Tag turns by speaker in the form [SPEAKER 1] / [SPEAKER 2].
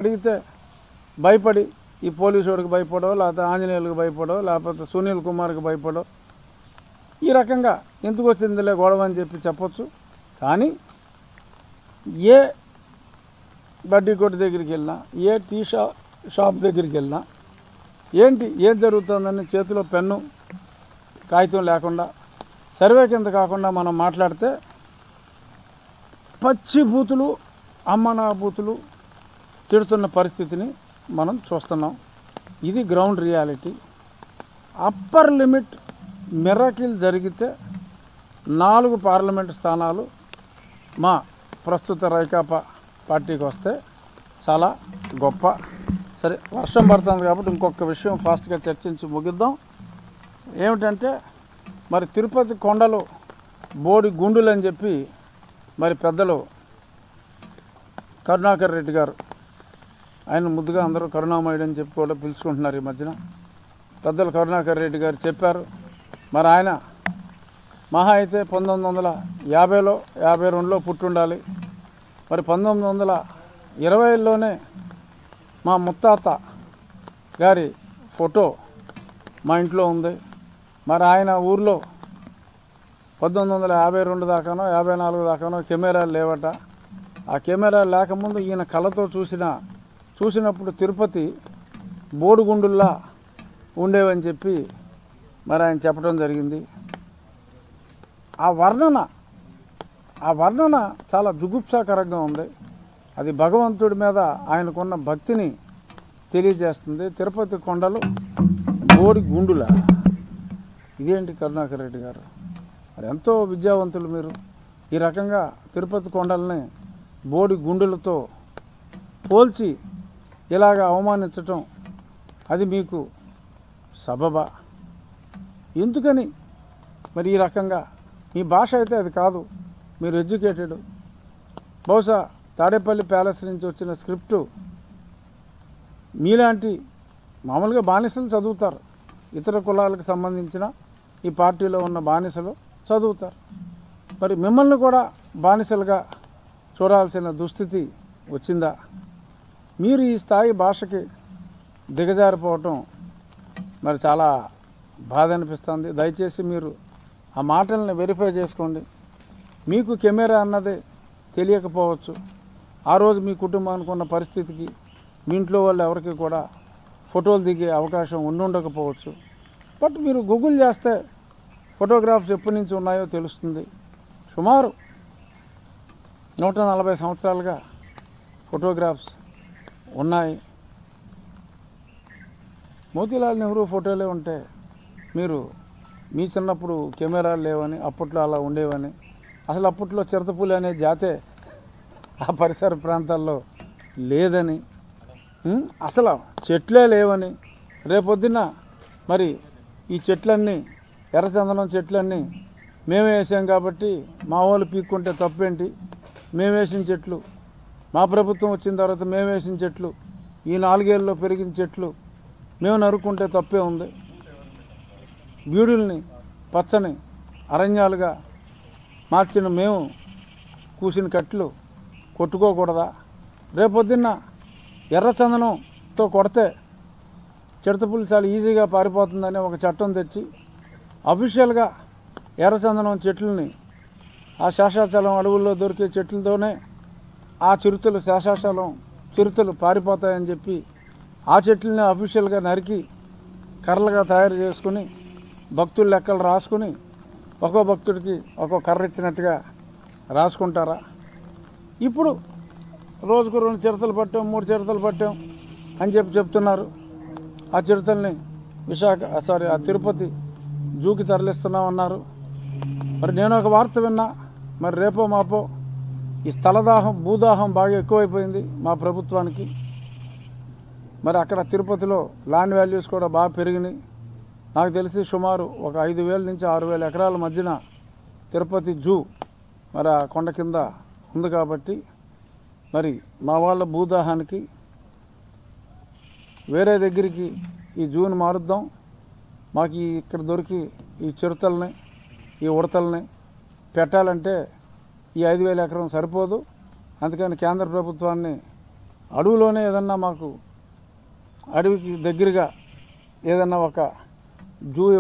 [SPEAKER 1] అడిగితే భయపడి ఈ పోలీసు వాడికి భయపడో లేకపోతే ఆంజనేయులకు భయపడో లేకపోతే సునీల్ కుమార్కి భయపడో ఈ రకంగా ఎందుకు వచ్చిందిలే గొడవ అని చెప్పి చెప్పొచ్చు కానీ ఏ బడ్డీ కొట్టు దగ్గరికి వెళ్ళినా ఏ టీ షా షాప్ దగ్గరికి వెళ్ళినా ఏంటి ఏం జరుగుతుందని చేతిలో పెన్ను కాగితం లేకుండా సర్వే కింద కాకుండా మనం మాట్లాడితే పచ్చి బూతులు అమ్మనా బూతులు తిడుతున్న పరిస్థితిని మనం చూస్తున్నాం ఇది ground reality upper limit miracle జరిగితే నాలుగు పార్లమెంట్ స్థానాలు మా ప్రస్తుత రైకాపా పార్టీకి వస్తే చాలా గొప్ప సరే వర్షం పడుతుంది కాబట్టి ఇంకొక విషయం ఫాస్ట్గా చర్చించి ముగిద్దాం ఏమిటంటే మరి తిరుపతి కొండలు బోడి గుండులు అని చెప్పి మరి పెద్దలు కరుణాకర్ రెడ్డి గారు ఆయన ముద్దుగా అందరూ కరుణామయుడు అని చెప్పి కూడా పిలుచుకుంటున్నారు ఈ మధ్యన పెద్దలు కరుణాకర్ రెడ్డి గారు చెప్పారు మరి ఆయన మహా అయితే పంతొమ్మిది వందల యాభైలో యాభై రెండులో పుట్టుండాలి మరి పంతొమ్మిది వందల ఇరవైలోనే మా ముత్తాత గారి ఫోటో మా ఇంట్లో ఉంది మరి ఆయన ఊర్లో పంతొమ్మిది వందల యాభై రెండు దాకానో యాభై నాలుగు దాకానో కెమెరాలు లేవట ఆ కెమెరా లేకముందు ఈయన కళ్ళతో చూసిన చూసినప్పుడు తిరుపతి బోడుగుండుల్లా ఉండేవని చెప్పి మరి ఆయన చెప్పడం జరిగింది ఆ వర్ణన ఆ వర్ణన చాలా జుగుప్సాకరంగా ఉంది అది భగవంతుడి మీద ఆయనకున్న భక్తిని తెలియజేస్తుంది తిరుపతి కొండలు బోడి గుండుల ఇదేంటి కరుణాకర్ రెడ్డి గారు మరి ఎంతో విద్యావంతులు మీరు ఈ రకంగా తిరుపతి కొండల్ని బోడి గుండులతో పోల్చి ఇలాగ అవమానించటం అది మీకు సబబా ఎందుకని మరి ఈ రకంగా మీ భాష అయితే అది కాదు మీరు ఎడ్యుకేటెడ్ బహుశా తాడేపల్లి ప్యాలెస్ నుంచి వచ్చిన స్క్రిప్టు మీలాంటి మామూలుగా బానిసలు చదువుతారు ఇతర కులాలకు సంబంధించిన ఈ పార్టీలో ఉన్న బానిసలు చదువుతారు మరి మిమ్మల్ని కూడా బానిసలుగా చూడాల్సిన దుస్థితి వచ్చిందా మీరు ఈ స్థాయి భాషకి దిగజారిపోవటం మరి చాలా బాధ అనిపిస్తుంది దయచేసి మీరు ఆ మాటల్ని వెరిఫై చేసుకోండి మీకు కెమెరా అన్నది తెలియకపోవచ్చు ఆ రోజు మీ కుటుంబానికి ఉన్న పరిస్థితికి మీ ఇంట్లో వాళ్ళు ఎవరికి కూడా ఫోటోలు దిగే అవకాశం ఉండుండకపోవచ్చు బట్ మీరు గూగుల్ చేస్తే ఫోటోగ్రాఫ్స్ ఎప్పటి నుంచి ఉన్నాయో తెలుస్తుంది సుమారు నూట నలభై సంవత్సరాలుగా ఫోటోగ్రాఫ్స్ ఉన్నాయి మోతీలాల్ నెహ్రూ ఫోటోలే ఉంటే మీరు మీ చిన్నప్పుడు కెమెరాలు లేవని అప్పట్లో అలా ఉండేవని అసలు అప్పట్లో చిరతపులి అనే జాతే ఆ పరిసర ప్రాంతాల్లో లేదని ఉం? అసలు చెట్లే లేవని రేపొద్దున మరి ఈ చెట్లన్నీ ఎర్రచందనం చెట్లన్నీ మేమే వేసాం కాబట్టి మా వాళ్ళు పీక్కుంటే తప్పేంటి మేము వేసిన చెట్లు మా ప్రభుత్వం వచ్చిన తర్వాత మేము వేసిన చెట్లు ఈ నాలుగేళ్ళలో పెరిగిన చెట్లు మేము నరుక్కుంటే తప్పే ఉంది బీడుల్ని పచ్చని అరణ్యాలుగా మార్చిన మేము కూసిన కట్లు కొట్టుకోకూడదా రేపొద్దున్న ఎర్రచందనంతో కొడితే చిడతపుల్లి చాలా ఈజీగా పారిపోతుందని ఒక చట్టం తెచ్చి అఫీషియల్గా ఎర్రచందనం చెట్లని ఆ శేషాచలం అడవుల్లో దొరికే చెట్లతోనే ఆ చిరుతలు శేషాచలం చిరుతలు పారిపోతాయని చెప్పి ఆ చెట్లని అఫీషియల్గా నరికి కర్రలుగా తయారు చేసుకుని భక్తుల లెక్కలు రాసుకుని ఒక్కో భక్తుడికి ఒక్కో కర్ర ఇచ్చినట్టుగా రాసుకుంటారా ఇప్పుడు రోజుకు రెండు చిరతలు పట్టాం మూడు చిరతలు పట్టాం అని చెప్పి చెప్తున్నారు ఆ చిరతల్ని విశాఖ సారీ ఆ తిరుపతి జూకి తరలిస్తున్నామన్నారు మరి నేను ఒక వార్త విన్నా మరి రేపో మాపో ఈ స్థలదాహం భూదాహం బాగా ఎక్కువైపోయింది మా ప్రభుత్వానికి మరి అక్కడ తిరుపతిలో ల్యాండ్ వాల్యూస్ కూడా బాగా పెరిగినాయి నాకు తెలిసి సుమారు ఒక ఐదు వేల నుంచి ఆరు వేల ఎకరాల మధ్యన తిరుపతి జూ మరి ఆ కొండ కింద ఉంది కాబట్టి మరి మా వాళ్ళ భూదాహానికి వేరే దగ్గరికి ఈ జూని మారుద్దాం మాకు ఈ ఇక్కడ దొరికి ఈ చిరుతల్ని ఈ ఉడతల్ని పెట్టాలంటే ఈ ఐదు వేల ఎకరం సరిపోదు అందుకని కేంద్ర ప్రభుత్వాన్ని అడవిలోనే ఏదన్నా మాకు అడవికి దగ్గరగా ఏదన్నా ఒక జూ